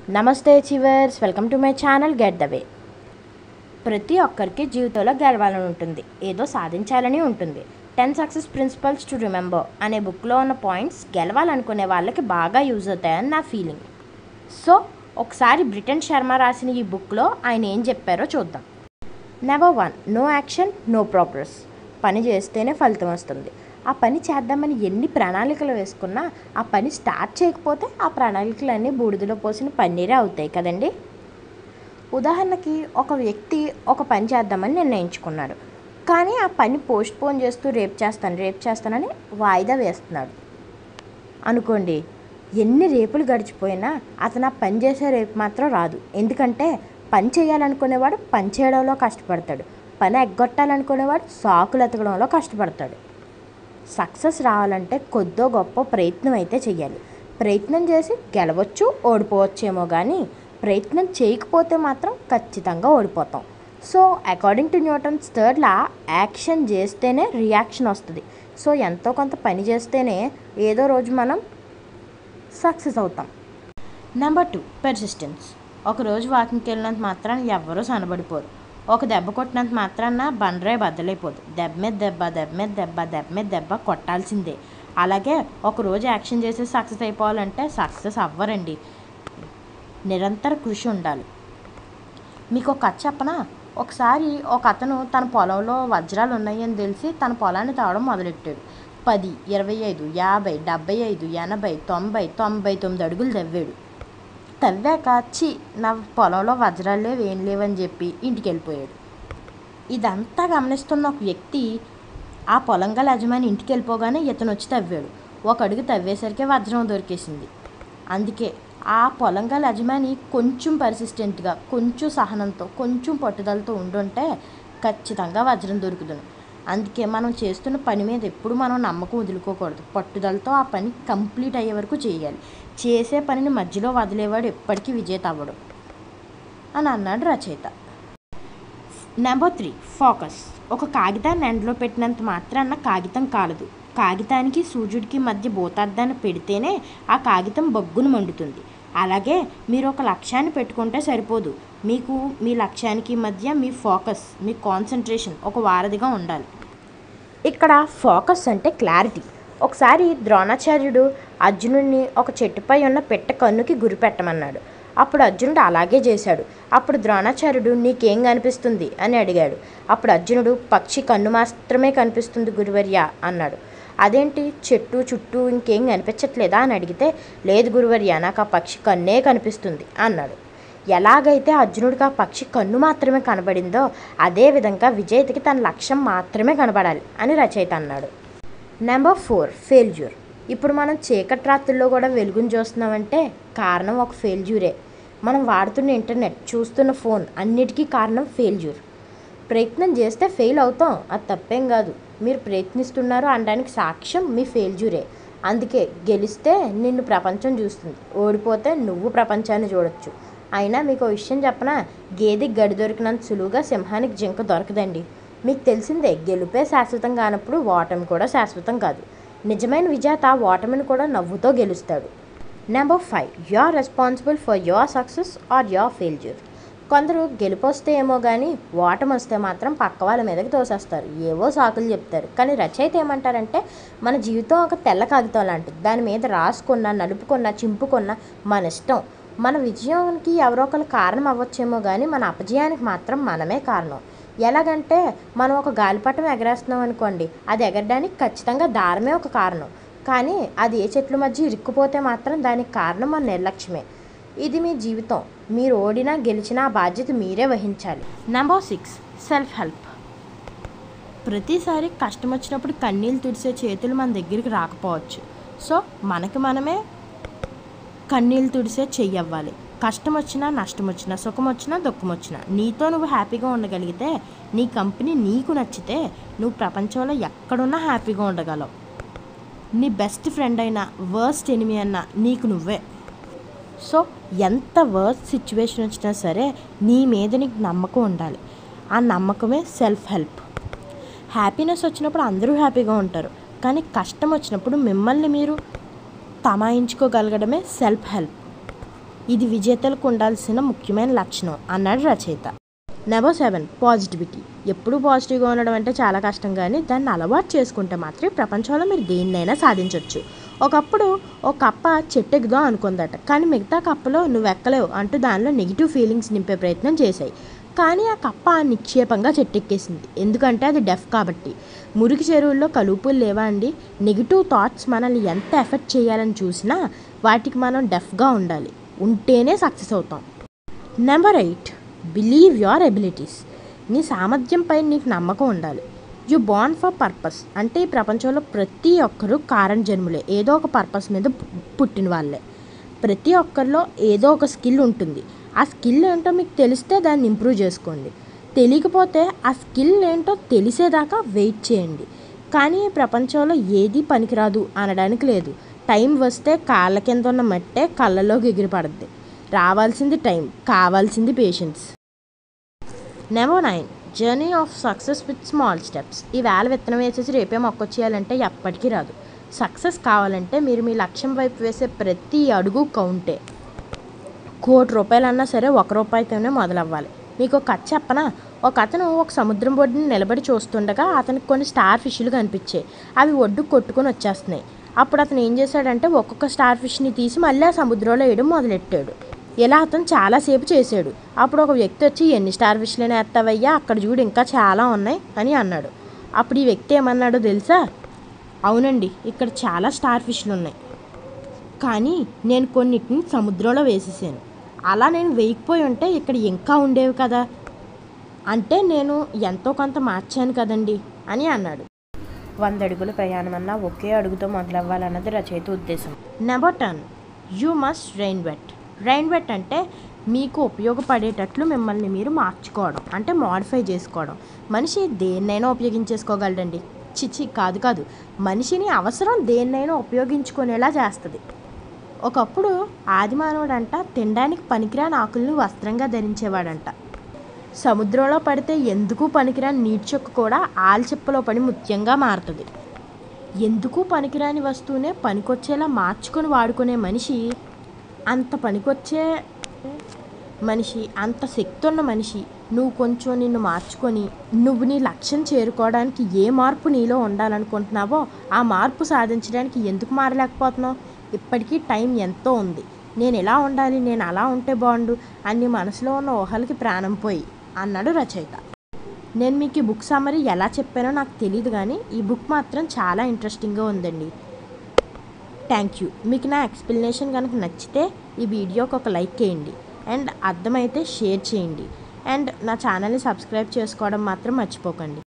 నమస్తే చివర్స్ welcome to my channel get the way ప్రతి ఒక్కరికి జీవితంలో గెలవాలని ఉంటుంది ఏదో సాధించాలని ఉంటుంది ten success principles to remember అనే బుక్లో ఉన్న పాయింట్స్ గెలవాలనుకునే వాళ్ళకి బాగా యూజ్ అవుతాయని నా ఫీలింగ్ సో ఒకసారి బ్రిటన్ శర్మ రాసిన ఈ బుక్లో ఆయన ఏం చెప్పారో చూద్దాం never one no action no progress పని చేస్తేనే ఫలితం వస్తుంది ఆ పని చేద్దామని ఎన్ని ప్రణాళికలు వేసుకున్నా ఆ పని స్టార్ట్ చేయకపోతే ఆ ప్రణాళికలన్నీ బూడిదలో పోసిన పన్నీరే అవుతాయి కదండి ఉదాహరణకి ఒక వ్యక్తి ఒక పని చేద్దామని నిర్ణయించుకున్నాడు కానీ ఆ పని పోస్ట్ పోన్ చేస్తూ రేపు చేస్తాను రేపు చేస్తానని వాయిదా వేస్తున్నాడు అనుకోండి ఎన్ని రేపులు గడిచిపోయినా అతను ఆ పని చేసే రేపు మాత్రం రాదు ఎందుకంటే పని చేయాలనుకునేవాడు పని చేయడంలో కష్టపడతాడు పని ఎగ్గొట్టాలనుకునేవాడు సాకులు ఎతకడంలో కష్టపడతాడు సక్సెస్ రావాలంటే కొద్దో గొప్ప ప్రయత్నం అయితే చేయాలి ప్రయత్నం చేసి గెలవచ్చు ఓడిపోవచ్చేమో కానీ ప్రయత్నం చేయకపోతే మాత్రం ఖచ్చితంగా ఓడిపోతాం so according to Newton's third law action చేస్తేనే రియాక్షన్ వస్తుంది సో ఎంతో కొంత పని చేస్తేనే ఏదో రోజు మనం సక్సెస్ అవుతాం నెంబర్ టూ పెర్సిస్టెన్స్ ఒకరోజు వాకింగ్కి వెళ్ళినంత మాత్రాన ఎవ్వరూ సనబడిపోరు ఒక దెబ్బ కొట్టినంత మాత్రాన బండరాయి బద్దలైపోదు దెబ్బ మీద దెబ్బ దెబ్బ మీద దెబ్బ దెబ్బ మీద దెబ్బ కొట్టాల్సిందే అలాగే ఒకరోజు యాక్షన్ చేసి సక్సెస్ అయిపోవాలంటే సక్సెస్ అవ్వరండి నిరంతర కృషి ఉండాలి మీకు ఒక కథ చెప్పనా ఒకసారి ఒక అతను తన పొలంలో వజ్రాలు ఉన్నాయని తెలిసి తన పొలాన్ని తావడం మొదలెట్టాడు పది ఇరవై ఐదు యాభై డెబ్బై ఐదు ఎనభై తొంభై తొంభై తొమ్మిది అడుగులు తవ్వాడు తవ్వాక చి నా పొలంలో వజ్రాలు లేవు ఏం లేవని చెప్పి ఇంటికి వెళ్ళిపోయాడు ఇదంతా గమనిస్తున్న ఒక వ్యక్తి ఆ పొలం గల యజమాని ఇంటికి వెళ్ళిపోగానే ఇతను వచ్చి తవ్వాడు ఒక అడుగు తవ్వేసరికి వజ్రం దొరికేసింది అందుకే ఆ పొలం గల యజమాని కొంచెం పర్సిస్టెంట్గా కొంచెం సహనంతో కొంచెం పట్టుదలతో ఉండుంటే ఖచ్చితంగా వజ్రం దొరుకుతుంది అందుకే మనం చేస్తున్న పని మీద ఎప్పుడు మనం నమ్మకం వదులుకోకూడదు పట్టుదలతో ఆ పని కంప్లీట్ అయ్యే వరకు చేయాలి చేసే పనిని మధ్యలో వదిలేవాడు ఎప్పటికీ విజేత అవ్వడు అని అన్నాడు రచయిత నెంబర్ త్రీ ఫోకస్ ఒక కాగితాన్ని ఎండలో పెట్టినంత మాత్రాన కాగితం కాలదు కాగితానికి సూర్యుడికి మధ్య భూతార్థాన్ని పెడితేనే ఆ కాగితం బొగ్గును మండుతుంది అలాగే మీరు ఒక లక్ష్యాన్ని పెట్టుకుంటే సరిపోదు మీకు మీ లక్ష్యానికి మధ్య మీ ఫోకస్ మీ కాన్సన్ట్రేషన్ ఒక వారధిగా ఉండాలి ఇక్కడ ఫోకస్ అంటే క్లారిటీ ఒకసారి ద్రోణాచార్యుడు అర్జునుడిని ఒక చెట్టుపై ఉన్న పెట్ట కన్నుకి గురి పెట్టమన్నాడు అప్పుడు అర్జునుడు అలాగే చేశాడు అప్పుడు ద్రోణాచార్యుడు నీకేం కనిపిస్తుంది అని అడిగాడు అప్పుడు అర్జునుడు పక్షి కన్ను మాత్రమే కనిపిస్తుంది గురువర్య అన్నాడు అదేంటి చెట్టు చుట్టూ ఇంకేం కనిపించట్లేదా అని అడిగితే లేదు గురువర్య నాకు ఆ పక్షి కన్నే కనిపిస్తుంది అన్నాడు ఎలాగైతే అర్జునుడికి ఆ పక్షి కన్ను మాత్రమే కనబడిందో అదేవిధంగా విజేతకి తన లక్ష్యం మాత్రమే కనబడాలి అని రచయిత అన్నాడు నెంబర్ ఫోర్ ఫెయిల్యూర్ ఇప్పుడు మనం చీకటి రాత్రుల్లో కూడా వెలుగుని చూస్తున్నామంటే కారణం ఒక ఫెయిల్యూరే మనం వాడుతున్న ఇంటర్నెట్ చూస్తున్న ఫోన్ అన్నిటికీ కారణం ఫెయిల్యూర్ ప్రయత్నం చేస్తే ఫెయిల్ అవుతాం అది తప్పేం కాదు మీరు ప్రయత్నిస్తున్నారు అనడానికి సాక్ష్యం మీ ఫెయిల్యూరే అందుకే గెలిస్తే నిన్ను ప్రపంచం చూస్తుంది ఓడిపోతే నువ్వు ప్రపంచాన్ని చూడొచ్చు అయినా మీకు ఒక విషయం చెప్పనా గేదెకి గడి దొరికినంత సులువుగా సింహానికి జింక దొరకదండి మీకు తెలిసిందే గెలుపే శాశ్వతం కానప్పుడు ఓటమి కూడా శాశ్వతం కాదు నిజమైన విజేత ఓటమిని కూడా నవ్వుతో గెలుస్తాడు number five you are responsible for your success or your failure కొందరు గెలుపొస్తే ఏమో కానీ ఓటమి వస్తే మాత్రం పక్క వాళ్ళ మీదకి తోసేస్తారు ఏవో సాకులు చెప్తారు కానీ రచయిత ఏమంటారంటే మన జీవితం ఒక తెల్ల కాగితం లాంటిది దాని మీద రాసుకున్న నలుపుకున్న చింపుకున్న మన ఇష్టం మన విజయానికి ఎవరో ఒకరు కారణం అవ్వచ్చేమో కానీ మన అపజయానికి మాత్రం మనమే కారణం ఎలాగంటే మనం ఒక గాలిపటం ఎగరేస్తున్నాం అనుకోండి అది ఎగరడానికి ఖచ్చితంగా దారమే ఒక కారణం కానీ అది ఏ చెట్ల మధ్య ఇరుక్కుపోతే మాత్రం దానికి కారణం మన నిర్లక్ష్యమే ఇది మీ జీవితం మీరు ఓడినా గెలిచినా ఆ బాధ్యత మీరే వహించాలి నెంబర్ సిక్స్ సెల్ఫ్ హెల్ప్ ప్రతిసారి కష్టం వచ్చినప్పుడు కన్నీళ్ళు తుడిసే చేతులు మన దగ్గరికి రాకపోవచ్చు సో మనకి మనమే కన్నీళ్ళు తుడిసే చెయ్యవ్వాలి కష్టం వచ్చినా నష్టం వచ్చినా సుఖం వచ్చినా దుఃఖం వచ్చినా నీతో నువ్వు హ్యాపీగా ఉండగలిగితే నీ కంపెనీ నీకు నచ్చితే నువ్వు ప్రపంచంలో ఎక్కడున్నా హ్యాపీగా ఉండగలవు నీ బెస్ట్ ఫ్రెండ్ అయినా వర్స్ట్ ఎనిమి అన్నా నీకు నువ్వే సో ఎంత వర్స్ట్ సిచ్యువేషన్ వచ్చినా సరే నీ మీద నీకు నమ్మకం ఉండాలి ఆ నమ్మకమే సెల్ఫ్ హెల్ప్ హ్యాపీనెస్ వచ్చినప్పుడు అందరూ హ్యాపీగా ఉంటారు కానీ కష్టం వచ్చినప్పుడు మిమ్మల్ని మీరు తమాయించుకోగలగడమే సెల్ఫ్ హెల్ప్ ఇది విజేతలకు ఉండాల్సిన ముఖ్యమైన లక్షణం అన్నాడు రచయిత నెంబర్ సెవెన్ పాజిటివిటీ ఎప్పుడు పాజిటివ్గా ఉండడం అంటే చాలా కష్టం కానీ దాన్ని అలవాటు చేసుకుంటే మాత్రం ఈ ప్రపంచంలో మీరు దేన్నైనా సాధించవచ్చు ఒకప్పుడు ఒక కప్ప చెట్టు ఎక్కుదాం అనుకుందట కానీ మిగతా కప్పలో నువ్వు ఎక్కలేవు అంటూ దానిలో నెగిటివ్ ఫీలింగ్స్ నింపే ప్రయత్నం చేశాయి కానీ ఆ కప్ప నిక్షేపంగా చెట్టెక్కేసింది ఎందుకంటే అది డెఫ్ కాబట్టి మురికి చెరువుల్లో కలుపులు లేవా అండి నెగిటివ్ థాట్స్ మనల్ని ఎంత ఎఫెక్ట్ చేయాలని చూసినా వాటికి మనం డెఫ్గా ఉండాలి ఉంటేనే సక్సెస్ అవుతాం number eight believe your abilities నీ సామర్థ్యంపై నీకు నమ్మకం ఉండాలి యు బాన్ ఫర్ పర్పస్ అంటే ఈ ప్రపంచంలో ప్రతి ఒక్కరూ కారణ జన్ములే ఏదో ఒక పర్పస్ మీద పు- పుట్టిన వాళ్ళే ప్రతి ఒక్కరిలో ఏదో ఒక స్కిల్ ఉంటుంది ఆ స్కిల్ ఏంటో మీకు తెలిస్తే దాన్ని ఇంప్రూవ్ చేసుకోండి తెలియకపోతే ఆ స్కిల్ ఏంటో తెలిసేదాకా వెయిట్ చేయండి కానీ ఈ ప్రపంచంలో ఏది పనికిరాదు అనడానికి లేదు టైం వస్తే కాళ్ళ కింద ఉన్న మట్టే కళ్ళలోకి ఎగిరిపడుద్ది రావాల్సింది టైం కావాల్సింది patience number nine journey of success with small steps ఈ వేళ విత్తనం వేసేసి రేపే మొక్కొచ్చేయాలంటే ఎప్పటికీ రాదు సక్సెస్ కావాలంటే మీరు మీ లక్ష్యం వైపు వేసే ప్రతి అడుగు కౌంటే కోటి రూపాయలన్నా సరే ఒక రూపాయితోనే మొదలవ్వాలి మీకు ఒక కథ చెప్పనా ఒక అతను ఒక సముద్రం ఒడ్డుని నిలబడి చూస్తుండగా అతనికి కొన్ని స్టార్ ఫిష్లు కనిపించాయి అవి ఒడ్డు కొట్టుకొని వచ్చేస్తున్నాయి అప్పుడు అతను ఏం చేశాడంటే ఒక్కొక్క స్టార్ ఫిష్ని తీసి మళ్ళీ ఆ సముద్రంలో వేయడం మొదలెట్టాడు ఇలా అతను చాలాసేపు చేశాడు అప్పుడు ఒక వ్యక్తి వచ్చి ఎన్ని స్టార్ ఫిష్లను వేస్తావయ్యా అక్కడ చూడు ఇంకా చాలా ఉన్నాయి అని అన్నాడు అప్పుడు ఈ వ్యక్తి ఏమన్నాడో తెలుసా అవునండి ఇక్కడ చాలా స్టార్ ఫిష్లు ఉన్నాయి కానీ నేను కొన్నిటిని సముద్రంలో వేసేసాను అలా నేను వేయకపోయి ఉంటే ఇక్కడ ఇంకా ఉండేవి కదా అంటే నేను ఎంతో కొంత మార్చాను కదండి అని అన్నాడు వంద అడుగుల ప్రయాణం అన్నా ఒకే అడుగుతో మొదలవ్వాలన్నది రచయిత ఉద్దేశం number ten you must rain wet rain wet అంటే మీకు ఉపయోగపడేటట్లు మిమ్మల్ని మీరు మార్చుకోవడం అంటే మాడిఫై చేసుకోవడం మనిషి దేన్నైనా ఉపయోగించేసుకోగలడండి చిచి కాదు కాదు మనిషిని అవసరం దేన్నైనా ఉపయోగించుకునేలా చేస్తుంది ఒకప్పుడు ఆదిమానవుడంట తినడానికి పనికిరాని ఆకులను వస్త్రంగా ధరించేవాడంట సముద్రంలో పడితే ఎందుకు పనికిరాని నీటి చుక్క కూడా ఆల్చిప్పలో పడి ముత్యంగా మారుతుంది ఎందుకు పనికిరాని వస్తువునే పనికొచ్చేలా మార్చుకొని వాడుకునే మనిషి అంత పనికొచ్చే మనిషి అంత శక్తి ఉన్న మనిషి నువ్వు కొంచెం నిన్ను మార్చుకొని నువ్వు నీ లక్ష్యం చేరుకోవడానికి ఏ మార్పు నీలో ఉండాలనుకుంటున్నావో ఆ మార్పు సాధించడానికి ఎందుకు మారలేకపోతున్నావు ఇప్పటికీ టైం ఎంతో ఉంది నేను ఎలా ఉండాలి నేను అలా ఉంటే బాగుండు అని మనసులో ఉన్న ఊహలకి ప్రాణం పోయి అన్నాడు రచయిత నేను మీకు ఈ బుక్ సమ్మరీ ఎలా చెప్పానో నాకు తెలియదు కానీ ఈ బుక్ మాత్రం చాలా ఇంట్రెస్టింగ్గా ఉందండి థ్యాంక్ యూ మీకు నా ఎక్స్ప్లెనేషన్ కనుక నచ్చితే ఈ వీడియోకి ఒక లైక్ చేయండి అండ్ అర్థమైతే షేర్ చేయండి అండ్ నా ఛానల్ని సబ్స్క్రైబ్ చేసుకోవడం మాత్రం మర్చిపోకండి